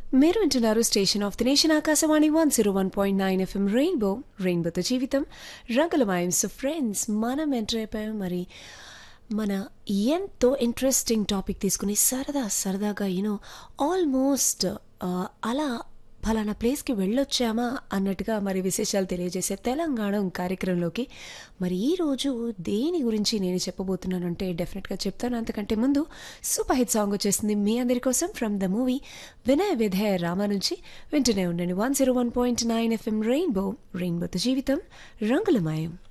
మీరు వింటున్నారు station of the nation Akashvani one zero one point nine FM rainbow రెయిన్బోతో జీవితం రంగుల మాయం సో ఫ్రెండ్స్ మనం ఎంటర్ అయిపోయాం మరి మన ఎంతో ఇంట్రెస్టింగ్ టాపిక్ తీసుకుని సరదా సరదాగా యూనో ఆల్మోస్ట్ అలా ఫలానా ప్లేస్కి వెళ్ళొచ్చామా అన్నట్టుగా మరి విశేషాలు తెలియజేసే తెలంగాణ కార్యక్రమంలోకి మరి ఈరోజు దేని గురించి నేను చెప్పబోతున్నానంటే డెఫినెట్గా చెప్తాను అంతకంటే ముందు సూపర్ హిట్ సాంగ్ వచ్చేసింది మీ అందరి కోసం ఫ్రమ్ ద మూవీ వినయ విధేయ రామ నుంచి వింటూనే ఉండండి one zero one point nine FM rainbow రెయిన్బోతో జీవితం రంగులమయం